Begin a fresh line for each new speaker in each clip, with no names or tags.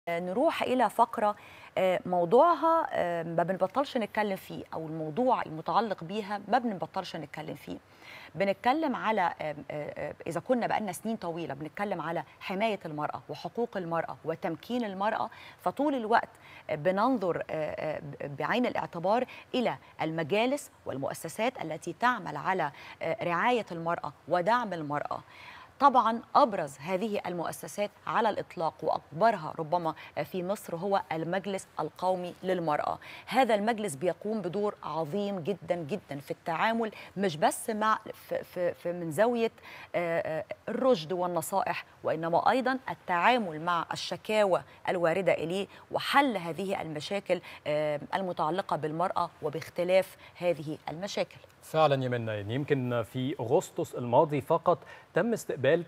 نروح الى فقره موضوعها ما بنبطلش نتكلم فيه او الموضوع المتعلق بيها ما بنبطلش نتكلم فيه بنتكلم على اذا كنا بقالنا سنين طويله بنتكلم على حمايه المراه وحقوق المراه وتمكين المراه فطول الوقت بننظر بعين الاعتبار الى المجالس والمؤسسات التي تعمل على رعايه المراه ودعم المراه طبعا ابرز هذه المؤسسات على الاطلاق واكبرها ربما في مصر هو المجلس القومي للمراه هذا المجلس بيقوم بدور عظيم جدا جدا في التعامل مش بس مع في, في, في من زاويه الرشد والنصائح وانما ايضا التعامل مع الشكاوى الوارده اليه وحل هذه المشاكل المتعلقه بالمراه وباختلاف هذه المشاكل
فعلا يمنا يمكن في اغسطس الماضي فقط تم استقبال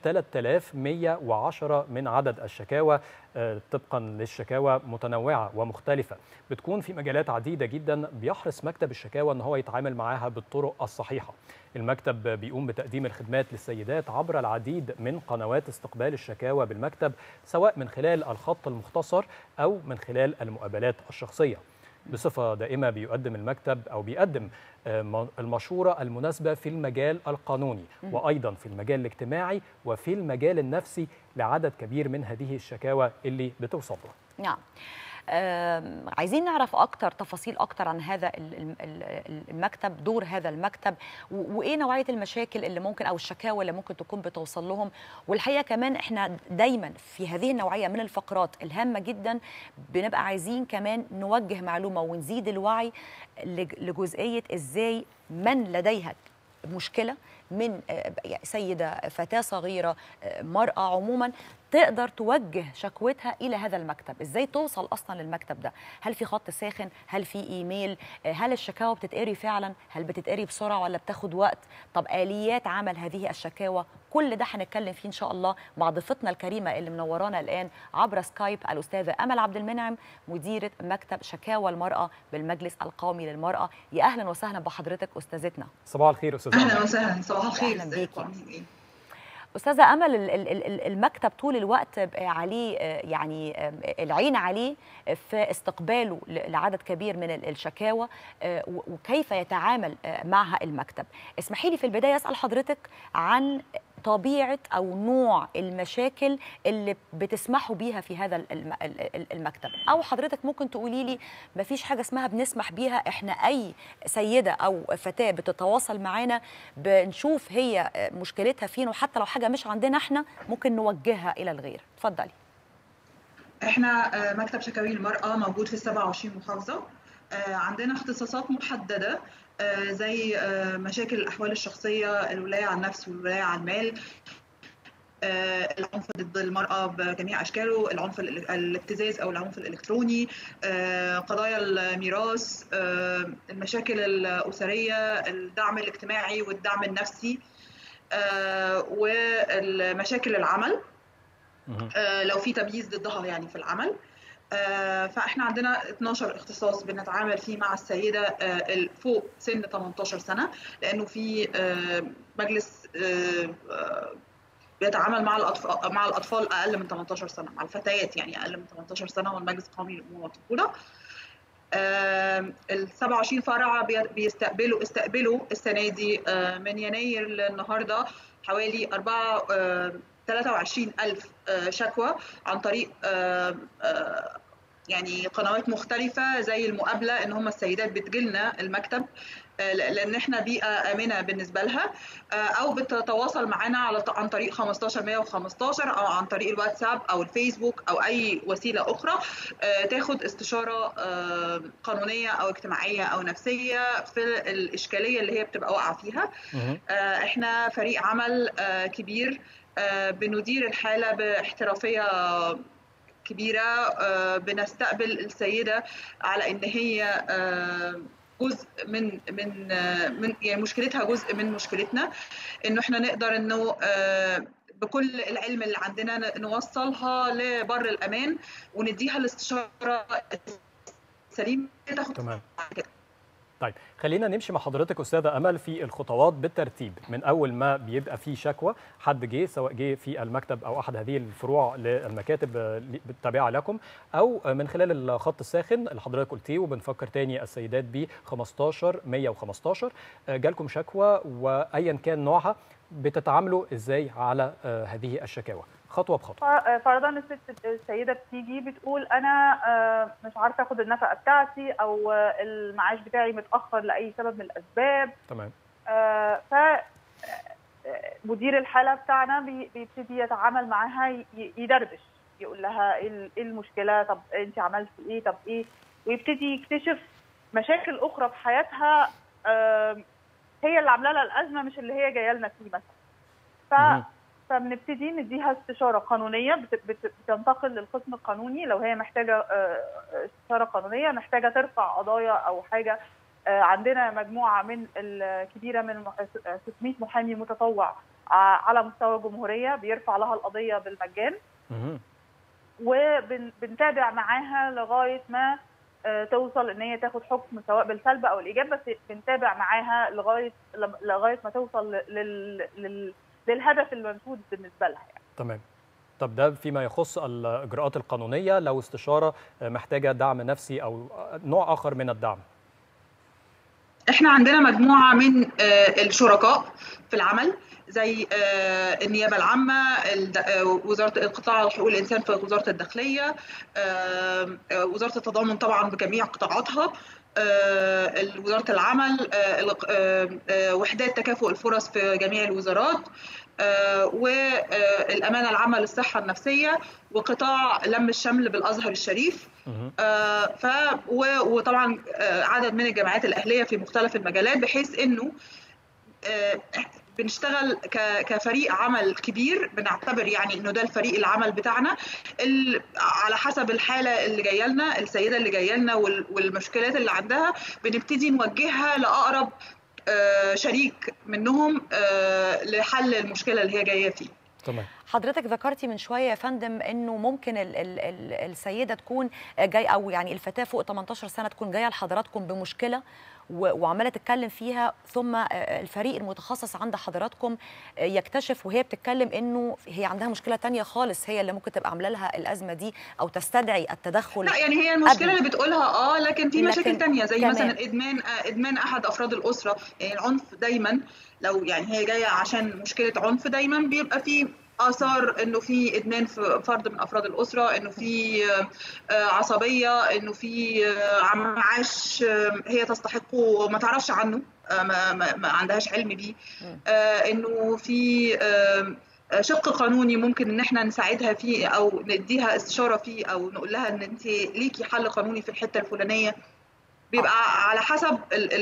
3110 من عدد الشكاوى طبقا للشكاوى متنوعه ومختلفه بتكون في مجالات عديده جدا بيحرص مكتب الشكاوى ان هو يتعامل معاها بالطرق الصحيحه المكتب بيقوم بتقديم الخدمات للسيدات عبر العديد من قنوات استقبال الشكاوى بالمكتب سواء من خلال الخط المختصر او من خلال المقابلات الشخصيه بصفة دائمة بيقدم المكتب أو بيقدم المشورة المناسبة في المجال القانوني وأيضا في المجال الاجتماعي وفي المجال النفسي لعدد كبير من هذه الشكاوى اللي بتوصل له
نعم عايزين نعرف اكتر تفاصيل اكتر عن هذا المكتب دور هذا المكتب وايه نوعيه المشاكل اللي ممكن او الشكاوى اللي ممكن تكون بتوصل لهم والحقيقه كمان احنا دايما في هذه النوعيه من الفقرات الهامه جدا بنبقى عايزين كمان نوجه معلومه ونزيد الوعي لجزئيه ازاي من لديها مشكله من سيده فتاه صغيره مراه عموما تقدر توجه شكوتها الى هذا المكتب ازاي توصل اصلا للمكتب ده هل في خط ساخن هل في ايميل هل الشكاوى بتتقري فعلا هل بتتقري بسرعه ولا بتاخد وقت طب اليات عمل هذه الشكاوى كل ده هنتكلم فيه ان شاء الله مع ضيفتنا الكريمه اللي منورانا الان عبر سكايب الاستاذه امل عبد المنعم مديره مكتب شكاوى المراه بالمجلس القومي للمراه يا اهلا وسهلا بحضرتك استاذتنا
صباح الخير استاذه
اهلا وسهلا صباح الخير
اهلا بيكي استاذه امل المكتب طول الوقت عليه يعني العين عليه في استقباله لعدد كبير من الشكاوى وكيف يتعامل معها المكتب اسمحي لي في البدايه اسال حضرتك عن طبيعه او نوع المشاكل اللي بتسمحوا بيها في هذا المكتب او حضرتك ممكن تقولي لي ما فيش حاجه اسمها بنسمح بيها احنا اي سيده او فتاه بتتواصل معانا بنشوف هي مشكلتها فين وحتى لو حاجه مش عندنا احنا ممكن نوجهها الى الغير اتفضلي
احنا مكتب شكاوي المراه موجود في 27 محافظه عندنا اختصاصات محدده زي مشاكل الاحوال الشخصيه الولايه على النفس والولايه على المال العنف ضد المرأة بجميع أشكاله العنف الابتزاز أو العنف الإلكتروني قضايا الميراث المشاكل الأسرية الدعم الاجتماعي والدعم النفسي والمشاكل العمل لو في تمييز ضدها يعني في العمل فاحنا عندنا 12 اختصاص بنتعامل فيه مع السيده فوق سن 18 سنه لانه في مجلس بيتعامل مع الاطفال مع الاطفال اقل من 18 سنه مع الفتيات يعني اقل من 18 سنه هو المجلس القومي للامومه والطفوله ال 27 فرع بيستقبلوا استقبلوا السنه دي من يناير للنهارده حوالي 4 23 ألف شكوى عن طريق يعني قنوات مختلفة زي المقابلة إن هم السيدات بتجيلنا المكتب لأن إحنا بيئة آمنة بالنسبة لها أو بتتواصل معنا على عن طريق 15 115 أو عن طريق الواتساب أو الفيسبوك أو أي وسيلة أخرى تاخد استشارة قانونية أو اجتماعية أو نفسية في الإشكالية اللي هي بتبقى واقعة فيها إحنا فريق عمل كبير بندير الحالة باحترافية كبيرة بنستقبل السيدة على إن هي جزء من من من يعني مشكلتها جزء من مشكلتنا إنه إحنا نقدر إنه بكل العلم اللي عندنا نوصلها لبر الأمان ونديها الاستشارة السليمة تاخد
تمام طيب خلينا نمشي مع حضرتك استاذه امل في الخطوات بالترتيب من اول ما بيبقى في شكوى حد جه سواء جه في المكتب او احد هذه الفروع للمكاتب التابعه لكم او من خلال الخط الساخن اللي حضرتك قلتيه وبنفكر تاني السيدات ب 15 115 جالكم شكوى وايا كان نوعها بتتعاملوا ازاي على هذه الشكاوى خطوه بخطوه
فرضا الست السيده بتيجي بتقول انا مش عارفه اخد النفقه بتاعتي او المعاش بتاعي متاخر لاي سبب من الاسباب
تمام
ف مدير الحاله بتاعنا بيبتدي يتعامل معاها يدردش يقول لها ايه المشكله طب انت عملتي ايه طب ايه ويبتدي يكتشف مشاكل اخرى في حياتها هي اللي عامله لها الازمه مش اللي هي جايه لنا فيه مثلا ف فبنبتدي نديها استشاره قانونيه بتنتقل للقسم القانوني لو هي محتاجه استشاره قانونيه محتاجه ترفع قضايا او حاجه عندنا مجموعه من الكبيره من 600 محامي متطوع على مستوى الجمهوريه بيرفع لها القضيه بالمجان وبنتابع معاها لغايه ما توصل ان هي تاخد حكم سواء بالسلب او الايجاب بس بنتابع معاها لغايه لغايه ما توصل لل, لل... للهدف المنشود بالنسبه لها يعني.
تمام طب ده فيما يخص الاجراءات القانونيه لو استشاره محتاجه دعم نفسي او نوع اخر من الدعم
احنا عندنا مجموعه من الشركاء في العمل زي النيابه العامه وزاره القطاع حقوق الانسان في وزاره الداخليه وزاره التضامن طبعا بجميع قطاعاتها وزاره العمل وحدات تكافؤ الفرص في جميع الوزارات والامانه العامه للصحه النفسيه وقطاع لم الشمل بالازهر الشريف ف وطبعا عدد من الجامعات الاهليه في مختلف المجالات بحيث انه بنشتغل كفريق عمل كبير بنعتبر يعني انه ده الفريق العمل بتاعنا على حسب الحاله اللي جايه لنا السيده اللي جايه لنا والمشكلات اللي عندها بنبتدي نوجهها لاقرب شريك منهم لحل المشكله اللي هي جايه فيه
تمام
حضرتك ذكرتي من شويه يا فندم انه ممكن ال ال ال السيده تكون جاي او يعني الفتاه فوق 18 سنه تكون جايه لحضراتكم بمشكله وعماله تتكلم فيها ثم الفريق المتخصص عند حضراتكم يكتشف وهي بتتكلم انه هي عندها مشكله تانية خالص هي اللي ممكن تبقى عامله لها الازمه دي او تستدعي التدخل
لا يعني هي المشكله اللي بتقولها اه لكن في مشاكل تانية زي كمان. مثلا ادمان ادمان احد افراد الاسره يعني العنف دايما لو يعني هي جايه عشان مشكله عنف دايما بيبقى في اثار انه في ادمان في فرد من افراد الاسره انه في عصبيه انه في معاش هي تستحقه وما تعرفش عنه ما, ما عندهاش علم بيه انه في شق قانوني ممكن ان احنا نساعدها فيه او نديها استشاره فيه او نقول لها ان انت ليكي حل قانوني في الحته الفلانيه بيبقى على حسب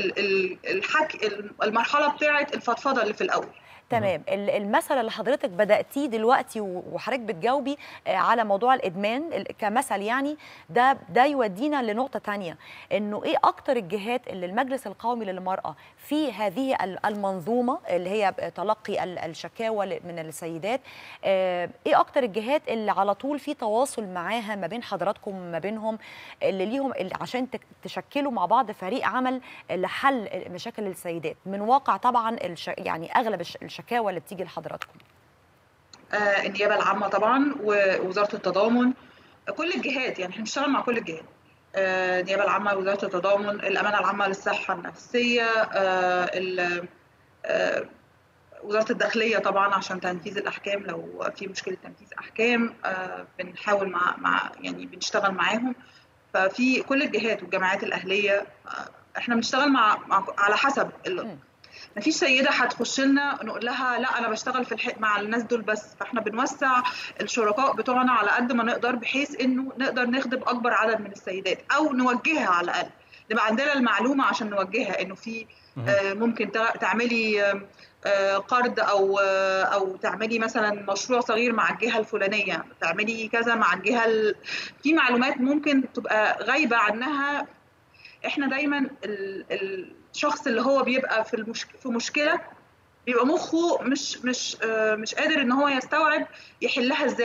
الحك المرحله بتاعه الفضفضه اللي في الاول
تمام المثل اللي حضرتك بداتيه دلوقتي وحضرتك بتجاوبي على موضوع الادمان كمثل يعني ده ده يودينا لنقطه ثانيه انه ايه اكتر الجهات اللي المجلس القومي للمراه في هذه المنظومه اللي هي تلقي الشكاوى من السيدات ايه اكتر الجهات اللي على طول في تواصل معاها ما بين حضراتكم وما بينهم اللي ليهم اللي عشان تشكلوا مع بعض فريق عمل لحل مشاكل السيدات من واقع طبعا يعني اغلب الشكاوى الشكاوى اللي بتيجي لحضراتكم؟
آه النيابه العامه طبعا ووزاره التضامن كل الجهات يعني احنا بنشتغل مع كل الجهات آه النيابه العامه وزاره التضامن الامانه العامه للصحه النفسيه آه آه وزاره الداخليه طبعا عشان تنفيذ الاحكام لو في مشكله تنفيذ احكام آه بنحاول مع مع يعني بنشتغل معاهم ففي كل الجهات والجامعات الاهليه آه احنا بنشتغل مع, مع على حسب ما فيش سيده هتخش لنا نقول لها لا انا بشتغل في الحق مع الناس دول بس فاحنا بنوسع الشركاء بتوعنا على قد ما نقدر بحيث انه نقدر نخدم اكبر عدد من السيدات او نوجهها على الاقل نبقى عندنا المعلومه عشان نوجهها انه في آه ممكن تعملي آه قرض او آه او تعملي مثلا مشروع صغير مع الجهه الفلانيه تعملي كذا مع الجهه ال... في معلومات ممكن تبقى غايبه عنها احنا دايما ال... ال... الشخص اللي هو بيبقى في المشك... في مشكله بيبقى مخه مش مش مش قادر ان هو يستوعب يحلها ازاي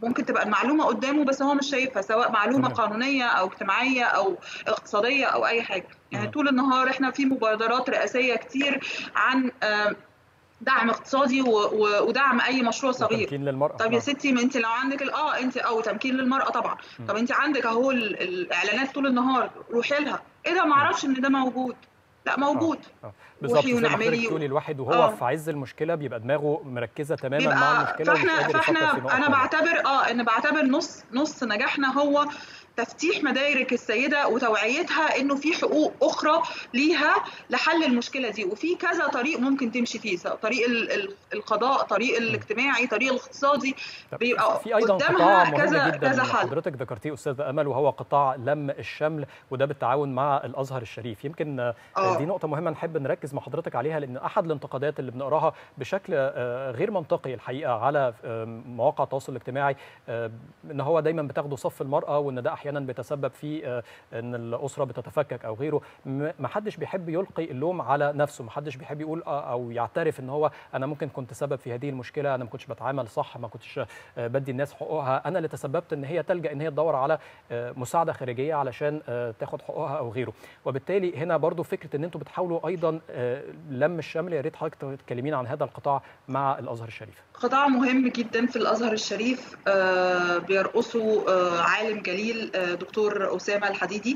ممكن تبقى المعلومه قدامه بس هو مش شايفها سواء معلومه
تمام.
قانونيه او اجتماعيه او اقتصاديه او اي حاجه يعني
مم.
طول النهار احنا في مبادرات رئاسيه كتير عن آم، دعم اقتصادي و- و- ودعم اي مشروع صغير
تمكين للمرأة
طب يا
نعم.
ستي ما انت لو عندك ال- اه انت او تمكين للمراه طبعا
م.
طب انت عندك اهو ال- الاعلانات طول النهار روحي لها ايه ده ما اعرفش ان ده موجود لا موجود
آه. بالظبط زي ما
ونعملي
حضرتك
و-
بتقولي الواحد وهو
آه.
في عز المشكله بيبقى دماغه مركزه تماما مع
بيبقى
المشكله ومش
فاحنا
قادر يفكر في
فاحنا
نقط
انا
تانية.
بعتبر اه ان بعتبر نص نص نجاحنا هو تفتيح مدارك السيده وتوعيتها انه في حقوق اخرى ليها لحل المشكله دي وفي كذا طريق ممكن تمشي فيه سواء طريق ال- ال- القضاء طريق الاجتماعي طريق الاقتصادي
طب
بيبقى
في ايضا
قدامها
قطاع مهم
كذا-
جدا
كذا حل.
حضرتك ذكرتيه استاذه امل وهو قطاع لم الشمل وده بالتعاون مع الازهر الشريف يمكن آه،
آه.
دي نقطه مهمه نحب نركز مع حضرتك عليها لان احد الانتقادات اللي بنقراها بشكل آه، غير منطقي الحقيقه على آه، مواقع التواصل الاجتماعي آه، ان هو دايما بتاخده صف المراه وان ده احيانا بيتسبب في آه، ان الاسره بتتفكك او غيره م- ما حدش بيحب يلقي اللوم على نفسه ما حدش بيحب يقول آه، او يعترف ان هو انا ممكن كنت سبب في هذه المشكله انا ما كنتش بتعامل صح ما كنتش آه، بدي الناس حقوقها انا اللي تسببت ان هي تلجا ان هي تدور على آه، مساعده خارجيه علشان آه، تاخد حقوقها او غيره وبالتالي هنا برضو فكره ان انتم بتحاولوا ايضا آه، لم الشمل يا ريت حضرتك تكلمينا عن هذا القطاع مع الازهر الشريف
قطاع مهم جدا في الازهر الشريف آه، بيرقصه آه، عالم جليل آه، دكتور اسامه الحديدي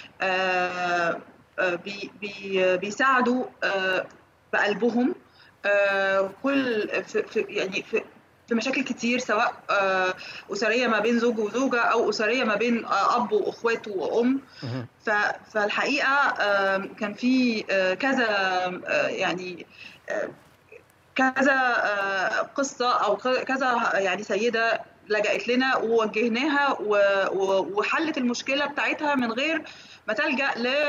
آه، آه، بي- بي- بيساعدوا آه، بقلبهم آه، كل في في- يعني في في مشاكل كتير سواء آه، اسريه ما بين زوج وزوجه او اسريه ما بين آه، اب واخواته وام
مهم.
ف- فالحقيقه آم، كان في آه، كذا آه، يعني آه، كذا آه، قصه او ك- كذا يعني سيده لجأت لنا ووجهناها و- و- وحلت المشكله بتاعتها من غير ما تلجأ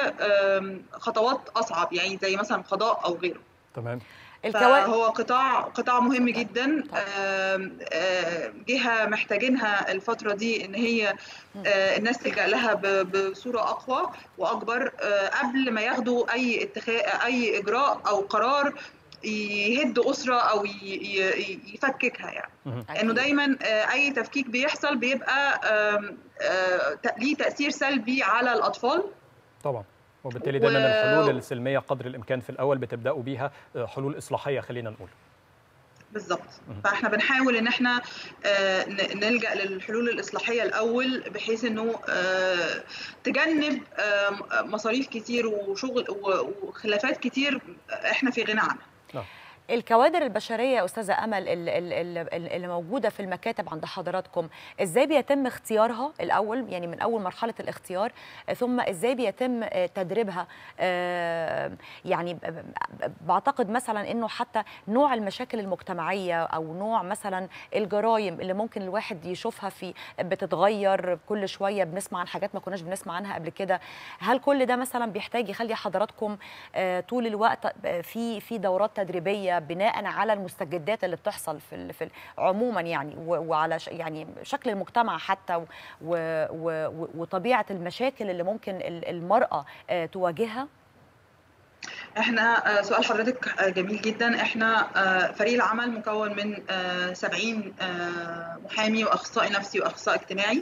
لخطوات اصعب يعني زي مثلا قضاء او غيره
تمام
الكوارث
فهو قطاع قطاع مهم جدا آم، آم، جهه محتاجينها الفتره دي ان هي آه، الناس تلجا لها ب- بصوره اقوى واكبر آه، قبل ما ياخدوا اي اتخاذ اي اجراء او قرار يهد اسره او ي- ي- يفككها يعني
مهم.
لانه دايما آه، اي تفكيك بيحصل بيبقى آم، آه، ت- ليه تاثير سلبي على الاطفال
طبعا وبالتالي دايما
و-
الحلول السلميه قدر الامكان في الاول بتبداوا بيها آه، حلول اصلاحيه خلينا نقول
بالظبط
مهم.
فاحنا بنحاول ان احنا آه، ن- نلجا للحلول الاصلاحيه الاول بحيث انه آه، تجنب آه، مصاريف كتير وشغل و- وخلافات كتير احنا في غنى عنها
الكوادر البشريه يا استاذه امل ال- ال- ال- اللي موجوده في المكاتب عند حضراتكم ازاي بيتم اختيارها الاول يعني من اول مرحله الاختيار آه، ثم ازاي بيتم آه، تدريبها آه، يعني ب- ب- بعتقد مثلا انه حتى نوع المشاكل المجتمعيه او نوع مثلا الجرائم اللي ممكن الواحد يشوفها في بتتغير كل شويه بنسمع عن حاجات ما كناش بنسمع عنها قبل كده هل كل ده مثلا بيحتاج يخلي حضراتكم آه، طول الوقت آه، في في دورات تدريبيه بناء على المستجدات اللي بتحصل في ال- في ال- عموما يعني و- وعلى ش- يعني شكل المجتمع حتى و- و- و- وطبيعه المشاكل اللي ممكن ال- المراه آه، تواجهها
احنا آه، سؤال حضرتك آه، جميل جدا احنا آه، فريق العمل مكون من آه، 70 آه، محامي واخصائي نفسي واخصائي اجتماعي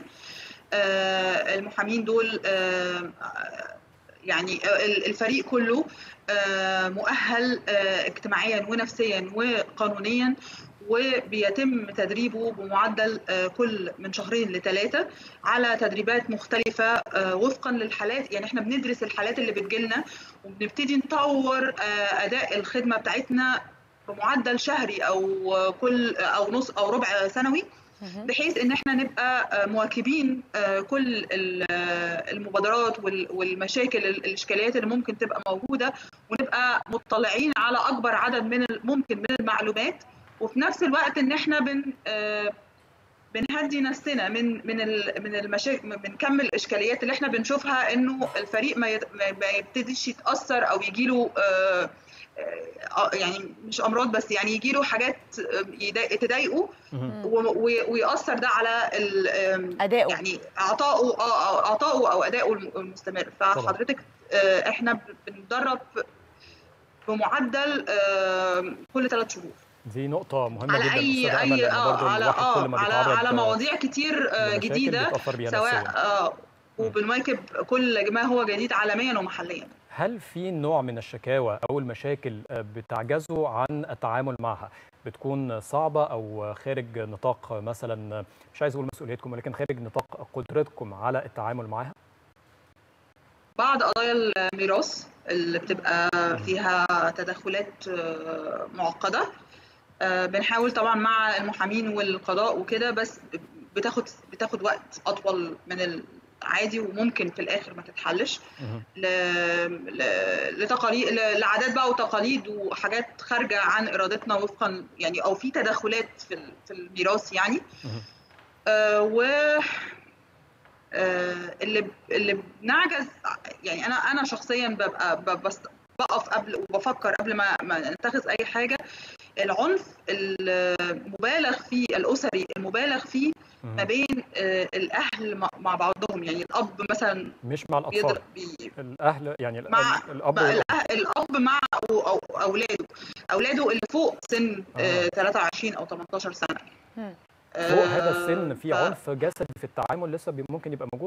آه، المحامين دول آه، يعني ال- الفريق كله آه، مؤهل آه، اجتماعيا ونفسيا وقانونيا وبيتم تدريبه بمعدل آه، كل من شهرين لثلاثة على تدريبات مختلفة آه، وفقا للحالات يعني احنا بندرس الحالات اللي بتجيلنا وبنبتدي نطور آه، أداء الخدمة بتاعتنا بمعدل شهري أو كل أو نص أو ربع سنوي بحيث ان احنا نبقى آه، مواكبين آه، كل ال- آه، المبادرات وال- والمشاكل ال- الاشكاليات اللي ممكن تبقى موجوده ونبقى مطلعين على اكبر عدد من ال- ممكن من المعلومات وفي نفس الوقت ان احنا بن آه، بنهدي نفسنا من من ال- من المشاكل من كم الاشكاليات اللي احنا بنشوفها انه الفريق ما يت- ما ما يبتديش يتاثر او يجيله آه، آه، يعني مش امراض بس يعني يجيله حاجات آه، يضايق- تضايقه
مهم.
و- و- ويأثر ده على ال- آم،
اداؤه
يعني عطائه اه أو عطائه او ادائه الم- المستمر فحضرتك آه، احنا ب- بنتدرب بمعدل آم، كل ثلاث شهور
دي نقطة مهمة
على
جدا
اي
أستاذة أمل،
اي
لأن
اه
برضو
على
الواحد كل
اه
ما
على
بيتعرض
على مواضيع كتير آه،
لمشاكل
جديده
بيتأثر بيها
سواء
نفسياً.
اه وبنواكب كل ما هو جديد عالميا ومحليا
هل في نوع من الشكاوى أو المشاكل آه، بتعجزوا عن التعامل معها؟ بتكون صعبة أو خارج نطاق مثلا مش عايز أقول مسؤوليتكم ولكن خارج نطاق قدرتكم على التعامل معها؟
بعض قضايا الميراث اللي بتبقى فيها تدخلات آه، معقده آه، بنحاول طبعا مع المحامين والقضاء وكده بس بتاخد بتاخد وقت اطول من العادي وممكن في الاخر ما تتحلش
مهم.
ل... ل... لتقاليد ل- لعادات بقى وتقاليد وحاجات خارجه عن ارادتنا وفقا يعني او في تدخلات في ال- في الميراث يعني
مهم.
آه و آه اللي اللي بنعجز يعني انا انا شخصيا ببقى ب- بس بقف قبل وبفكر قبل ما ما نتخذ اي حاجه العنف المبالغ فيه الاسري المبالغ فيه
مهم.
ما بين آه الاهل مع- مع بعضهم يعني الاب مثلا
مش مع الأطفال
بيضرب بي
الأهل يعني ال-
مع
الأب
بقى
والأم.
الأه- الاب مع أو أو اولاده اولاده اللي فوق سن
آه.
آه. 23 او 18 سنه
مم.
فوق هذا
آه،
السن في
ف-
عنف جسدي في التعامل لسه بي- ممكن يبقى موجود؟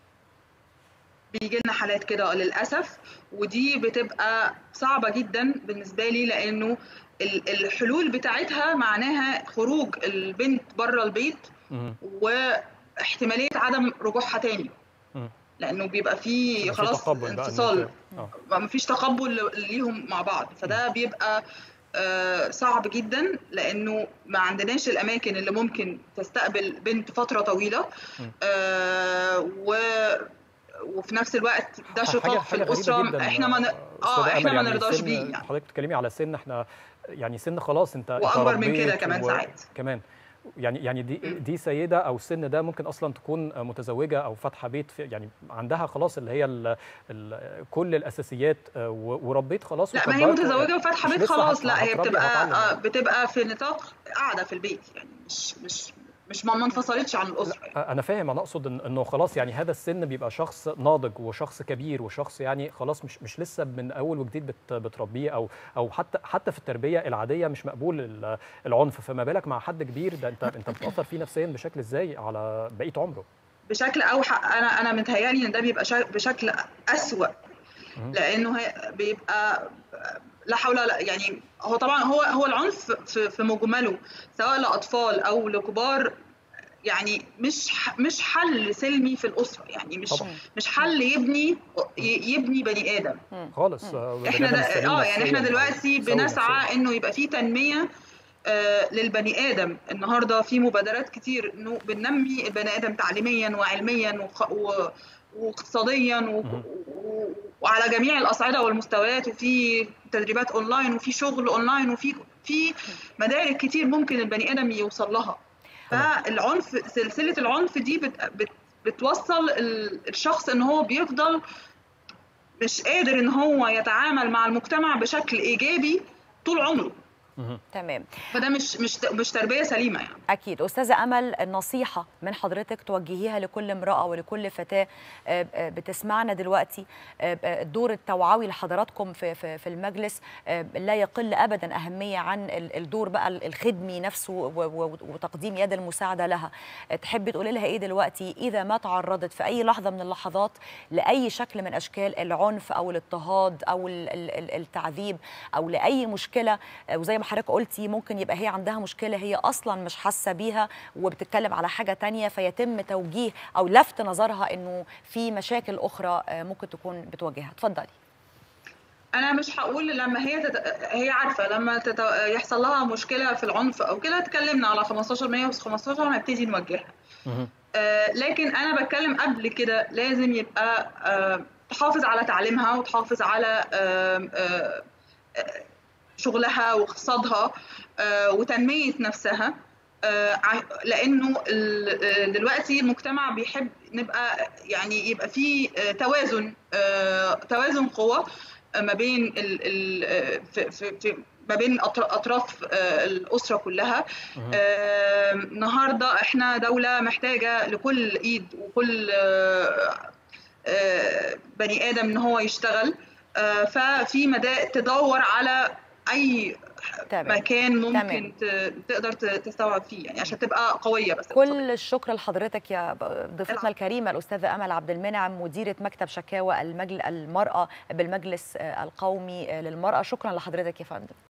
بيجي لنا حالات كده للاسف ودي بتبقى صعبه جدا بالنسبه لي لانه ال- الحلول بتاعتها معناها خروج البنت بره البيت
مهم.
واحتماليه عدم رجوعها تاني
مم.
لانه بيبقى فيه
في
خلاص
تقبل بقى إن
انفصال
أنت- آه.
ما فيش تقبل ليهم مع بعض فده بيبقى آه، صعب جدا لانه ما عندناش الاماكن اللي ممكن تستقبل بنت فتره طويله
م.
آه، و وفي نفس الوقت ده
حاجة-
شقاق في
حاجة غريبة
الاسره
جداً،
احنا ما ن...
أستاذة
اه
أمل،
احنا ما
يعني
نرضاش
سن-
بيه يعني
حضرتك بتتكلمي على سن احنا يعني سن خلاص انت أنت
وأكبر من كده
ربيت
كمان
و-
ساعات.
كمان يعني يعني دي دي سيده او السن ده ممكن اصلا تكون متزوجه او فاتحه بيت في يعني عندها خلاص اللي هي ال ال كل الاساسيات آه، و- وربيت خلاص
لا ما هي
وكبرت.
متزوجه وفاتحه
مش
بيت
لسه
خلاص
هت-
لا هي
هتربي
بتبقى
وهتعلم.
آه، بتبقى في نطاق قاعده في البيت يعني مش مش مش ما ما انفصلتش عن الاسره يعني.
انا فاهم انا اقصد إن- انه خلاص يعني هذا السن بيبقى شخص ناضج وشخص كبير وشخص يعني خلاص مش مش لسه من اول وجديد بت بتربيه او او حتى حتى في التربيه العاديه مش مقبول ال- العنف فما بالك مع حد كبير ده انت انت بتاثر فيه نفسيا بشكل ازاي على بقيه عمره
بشكل اوحى انا انا متهيألي ان ده بيبقى شا- بشكل اسوأ
مهم.
لانه هي بيبقى لا حول ولا يعني هو طبعا هو هو العنف في في مجمله سواء لاطفال او لكبار يعني مش ح- مش حل سلمي في الاسره يعني مش
طبعا.
مش حل يبني ي- يبني بني ادم
خالص آه،
احنا
بني آدم
ده
سليم
اه يعني احنا
نفسياً
دلوقتي
أو سوي
بنسعى
نفسياً.
انه يبقى في تنميه آه، للبني ادم النهارده في مبادرات كتير انه بننمي البني ادم تعليميا وعلميا وخ- و- واقتصاديا و-
مهم.
و- وعلى جميع الاصعده والمستويات وفي تدريبات اونلاين وفي شغل اونلاين وفي في مدارك كتير ممكن البني ادم يوصل لها فالعنف سلسله العنف دي بت بت بتوصل ال- الشخص ان هو بيفضل مش قادر ان هو يتعامل مع المجتمع بشكل ايجابي طول عمره
مهم.
تمام
فده مش مش مش تربيه سليمه يعني
أكيد أستاذة أمل نصيحة من حضرتك توجهيها لكل امرأة ولكل فتاة آه، آه، بتسمعنا دلوقتي آه، آه، الدور التوعوي لحضراتكم في في في المجلس آه، لا يقل أبدا أهمية عن ال- الدور بقى الخدمي نفسه و- و- وتقديم يد المساعدة لها آه، تحبي تقولي لها إيه دلوقتي إذا ما تعرضت في أي لحظة من اللحظات لأي شكل من أشكال العنف أو الاضطهاد أو ال- ال- ال- التعذيب أو لأي مشكلة آه، وزي ما حضرتك قلتي ممكن يبقى هي عندها مشكلة هي أصلا مش حاسة بيها وبتتكلم على حاجة تانية فيتم توجيه أو لفت نظرها إنه في مشاكل أخرى آه، ممكن تكون بتواجهها اتفضلي
انا مش هقول لما هي تت... هي عارفه لما تت... يحصل لها مشكله في العنف او كده تكلمنا على 15 100 15 هنبتدي نوجهها
مهم.
آه، لكن انا بتكلم قبل كده لازم يبقى آه، تحافظ على تعليمها وتحافظ على آم، آه، آه، شغلها واقتصادها آه، وتنمية نفسها آه، ع- لانه ال- آه، دلوقتي المجتمع بيحب نبقى يعني يبقى في آه، توازن آه، توازن قوى آه، ما بين ال ال آه، في في في ما بين أطر- اطراف آه، الاسره كلها
مهم.
آه، النهارده احنا دوله محتاجه لكل ايد وكل آه، آه، بني ادم ان هو يشتغل آه، ففي مدى تدور على اي
تمام.
مكان ممكن
تمام.
ت- تقدر ت- تستوعب فيه يعني عشان تبقى قويه بس
كل الشكر لحضرتك يا ب- ضيفتنا الكريمه الاستاذه امل عبد المنعم مديره مكتب شكاوى المجل المراه بالمجلس آه، القومي آه، للمراه شكرا لحضرتك يا فندم